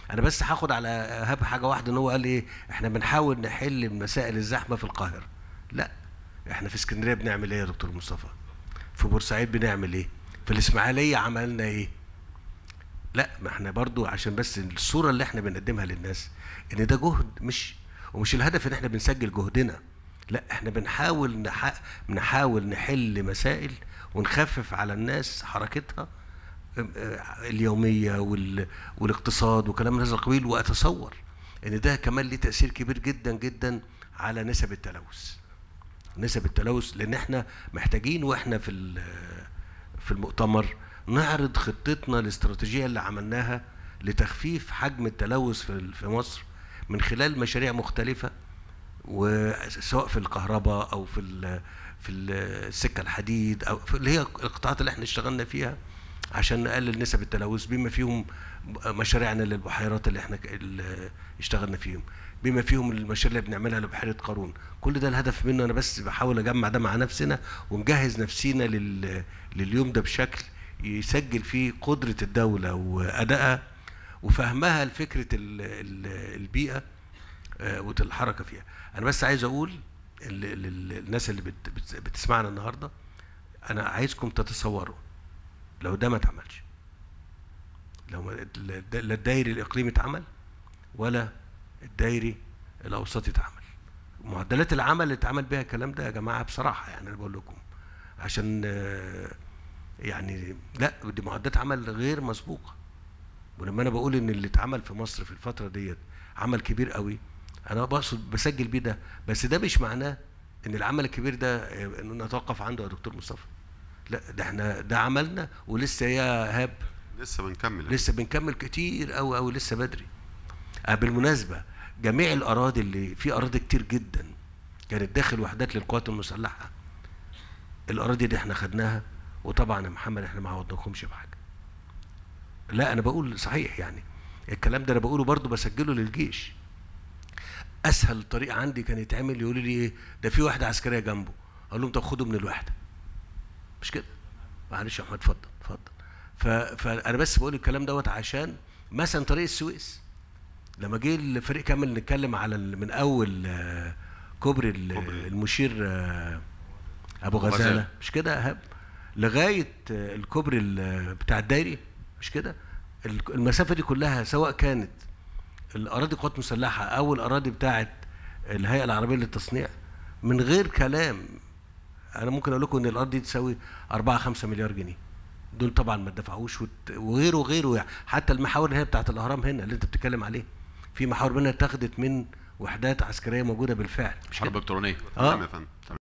انا بس هاخد على ايهاب حاجه واحده ان هو قال ايه احنا بنحاول نحل مسائل الزحمه في القاهره لا احنا في اسكندريه بنعمل ايه يا دكتور مصطفى في بورسعيد بنعمل ايه في الاسماعيليه عملنا ايه لا ما احنا برضو عشان بس الصوره اللي احنا بنقدمها للناس ان ده جهد مش ومش الهدف ان احنا بنسجل جهدنا لا احنا بنحاول نح... بنحاول نحل مسائل ونخفف على الناس حركتها اليوميه وال... والاقتصاد وكلام من هذا القبيل واتصور ان ده كمان ليه تاثير كبير جدا جدا على نسب التلوث نسب التلوث لان احنا محتاجين واحنا في ال- في المؤتمر نعرض خطتنا الاستراتيجيه اللي عملناها لتخفيف حجم التلوث في في مصر من خلال مشاريع مختلفه وسواء في الكهرباء او في ال في ال- السكه الحديد او في اللي هي القطاعات اللي احنا اشتغلنا فيها عشان نقلل نسب التلوث بما فيهم مشاريعنا للبحيرات اللي احنا ك- اللي اشتغلنا فيهم بما فيهم المشاريع اللي بنعملها لبحيره قارون كل ده الهدف منه انا بس بحاول اجمع ده مع نفسنا ونجهز نفسينا لل... لليوم ده بشكل يسجل فيه قدره الدوله وادائها وفهمها لفكره ال... ال... البيئه آه، والحركه فيها انا بس عايز اقول ال... ال... ال- الناس اللي بت... بت... بتسمعنا النهارده انا عايزكم تتصوروا لو ده ما اتعملش لو ما- لا لا الدايري الاقليمي اتعمل ولا الدايري الاوسطي اتعمل معدلات العمل اللي اتعمل بيها الكلام ده يا جماعه بصراحه يعني انا بقول لكم عشان آه، يعني لا دي معدلات عمل غير مسبوقه ولما انا بقول ان اللي اتعمل في مصر في الفتره ديت عمل كبير قوي انا بقصد بسجل بيه ده بس ده مش معناه ان العمل الكبير ده آه، انه نتوقف عنده يا دكتور مصطفى لا ده احنا ده عملنا ولسه يا هاب لسه بنكمل لسه بنكمل كتير قوي قوي لسه بدري آه بالمناسبه جميع الاراضي اللي في اراضي كتير جدا كانت داخل وحدات للقوات المسلحه الاراضي دي احنا خدناها وطبعا يا محمد احنا ما عوضناكمش بحاجه لا انا بقول صحيح يعني الكلام ده انا بقوله برضو بسجله للجيش اسهل طريق عندي كان يتعمل يقولوا لي ايه ده في وحده عسكريه جنبه اقول لهم طب خدوا من الوحده مش كده معلش يا احمد اتفضل اتفضل ف... فانا بس بقول الكلام دوت عشان مثلا طريق السويس لما جه الفريق كامل نتكلم على ال- من اول آه، كوبري ال- كوبري. المشير آه، ابو أبو غزاله غزالة. مش كده يا ايهاب لغايه آه، الكوبري ال- بتاع الدايري مش كده ال- المسافه دي كلها سواء كانت الاراضي قوات مسلحه او الاراضي بتاعه الهيئه العربيه للتصنيع من غير كلام انا ممكن اقول لكم ان الارض دي تساوي 4 5 مليار جنيه دول طبعا ما دفعوش وت- وغيره وغيره يعني حتى المحاور اللي هي بتاعت الاهرام هنا اللي انت بتتكلم عليه في محاور منها اتاخدت من وحدات عسكريه موجوده بالفعل مش حرب كده؟ الكترونيه اه تمام يا فندم